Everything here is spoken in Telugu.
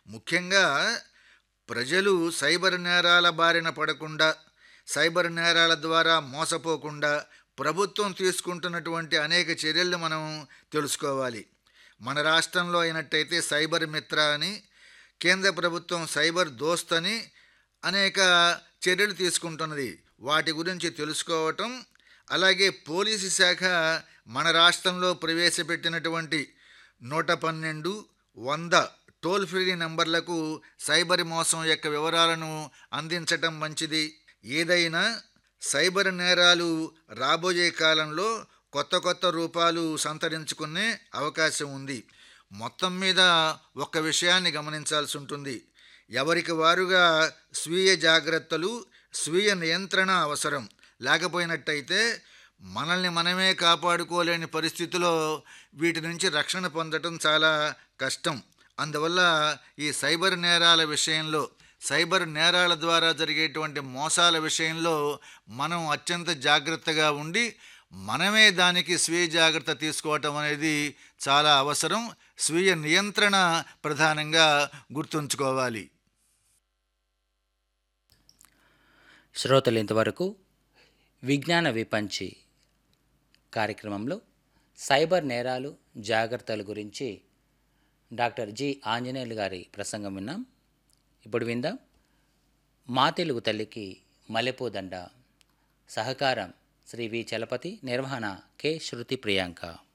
ముఖ్యంగా ప్రజలు సైబర్ నేరాల బారిన పడకుండా సైబర్ నేరాల ద్వారా మోసపోకుండా ప్రభుత్వం తీసుకుంటున్నటువంటి అనేక చర్యలు మనం తెలుసుకోవాలి మన రాష్ట్రంలో అయినట్టయితే సైబర్ మిత్ర అని కేంద్ర ప్రభుత్వం సైబర్ దోస్త్ అని అనేక చర్యలు తీసుకుంటున్నది వాటి గురించి తెలుసుకోవటం అలాగే పోలీసు శాఖ మన రాష్ట్రంలో ప్రవేశపెట్టినటువంటి నూట పన్నెండు వంద టోల్ ఫ్రీ నంబర్లకు సైబర్ మోసం యొక్క వివరాలను అందించటం మంచిది ఏదైనా సైబర్ నేరాలు రాబోయే కాలంలో కొత్త కొత్త రూపాలు సంతరించుకునే అవకాశం ఉంది మొత్తం మీద ఒక్క విషయాన్ని గమనించాల్సి ఉంటుంది ఎవరికి వారుగా స్వీయ జాగ్రత్తలు స్వీయ నియంత్రణ అవసరం లేకపోయినట్టయితే మనల్ని మనమే కాపాడుకోలేని పరిస్థితిలో వీటి నుంచి రక్షణ పొందటం చాలా కష్టం అందువల్ల ఈ సైబర్ నేరాల విషయంలో సైబర్ నేరాల ద్వారా జరిగేటువంటి మోసాల విషయంలో మనం అత్యంత జాగ్రత్తగా ఉండి మనమే దానికి స్వీయ జాగ్రత్త తీసుకోవటం అనేది చాలా అవసరం స్వీయ నియంత్రణ ప్రధానంగా గుర్తుంచుకోవాలి శ్రోతలు ఇంతవరకు విజ్ఞాన విపంచి కార్యక్రమంలో సైబర్ నేరాలు జాగ్రత్తల గురించి డాక్టర్ జి ఆంజనేయులు గారి ప్రసంగం విన్నాం ఇప్పుడు విందాం మా తెలుగు తల్లికి మల్లెపూదండ సహకారం శ్రీ వి చలపతి నిర్వహణ కె శృతి ప్రియాంక